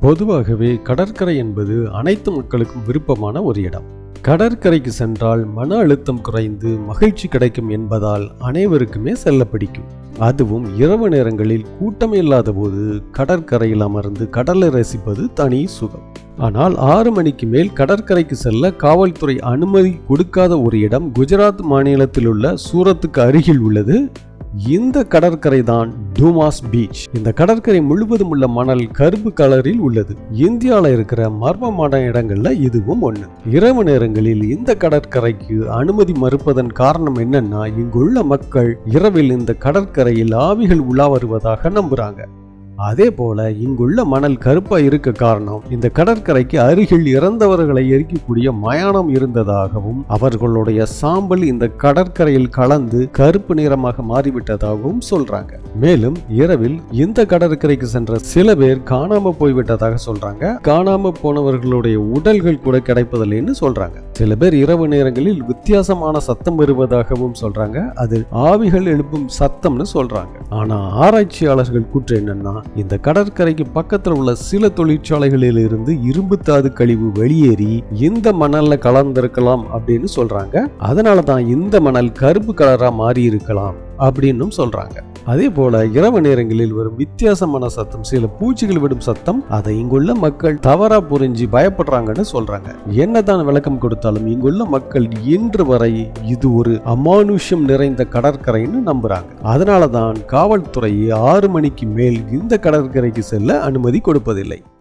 பொதுவாகவே கடற்கரை என்பது அனைத்து மக்களுக்கும் விருப்பமான ஒரு இடம் கடற்கரைக்கு சென்றால் மன அழுத்தம் குறைந்து மகிழ்ச்சி கிடைக்கும் என்பதால் அனைவருக்குமே செல்ல பிடிக்கும் அதுவும் இரவு நேரங்களில் கூட்டம் இல்லாத போது கடற்கரையில் அமர்ந்து கடலை ரசிப்பது தனி சுகம் ஆனால் ஆறு மணிக்கு மேல் கடற்கரைக்கு செல்ல காவல்துறை அனுமதி கொடுக்காத ஒரு இடம் குஜராத் மாநிலத்தில் உள்ள சூரத்துக்கு அருகில் உள்ளது இந்த கடற்கரை தான் டூமாஸ் பீச் இந்த கடற்கரை முழுவதும் உள்ள மணல் கருப்பு கலரில் உள்ளது இந்தியாவில் இருக்கிற மர்மமான இடங்கள்ல இதுவும் ஒன்று இரவு நேரங்களில் இந்த கடற்கரைக்கு அனுமதி மறுப்பதன் காரணம் என்னன்னா இங்குள்ள மக்கள் இரவில் இந்த கடற்கரையில் ஆவிகள் உலா வருவதாக நம்புறாங்க அதே போல இங்குள்ள மணல் கருப்பா இருக்க காரணம் இந்த கடற்கரைக்கு அருகில் இறந்தவர்களை எரிக்கக்கூடிய மயானம் இருந்ததாகவும் அவர்களுடைய சாம்பல் இந்த கடற்கரையில் கலந்து கருப்பு நிறமாக மாறிவிட்டதாகவும் சொல்றாங்க மேலும் இரவில் இந்த கடற்கரைக்கு சென்ற சில பேர் காணாம போய்விட்டதாக சொல்றாங்க காணாம போனவர்களுடைய உடல்கள் கூட கிடைப்பதில்லைன்னு சொல்றாங்க சில பேர் இரவு நேரங்களில் வித்தியாசமான சத்தம் வருவதாகவும் சொல்றாங்க அது ஆவிகள் எழுப்பும் சத்தம்னு சொல்றாங்க ஆனா ஆராய்ச்சியாளர்கள் கூற்று என்னன்னா இந்த கடற்கரைக்கு பக்கத்தில் உள்ள சில தொழிற்சாலைகளில் இருந்து இரும்பு தாது கழிவு வெளியேறி இந்த மணல்ல கலந்திருக்கலாம் அப்படின்னு சொல்றாங்க அதனால தான் இந்த மணல் கருப்பு கலரா மாறி இருக்கலாம் அப்படின்னும் சொல்றாங்க அதே போல இரவு நேரங்களில் வரும் வித்தியாசமான சத்தம் சில பூச்சிகள் விடும் சத்தம் அதை இங்குள்ள மக்கள் தவறா புரிஞ்சு பயப்படுறாங்கன்னு சொல்றாங்க என்னதான் விளக்கம் கொடுத்தாலும் இங்குள்ள மக்கள் இன்று வரை இது ஒரு அமானுஷ்யம் நிறைந்த கடற்கரைன்னு நம்புறாங்க அதனால தான் காவல்துறை ஆறு மணிக்கு மேல் இந்த கடற்கரைக்கு செல்ல அனுமதி கொடுப்பதில்லை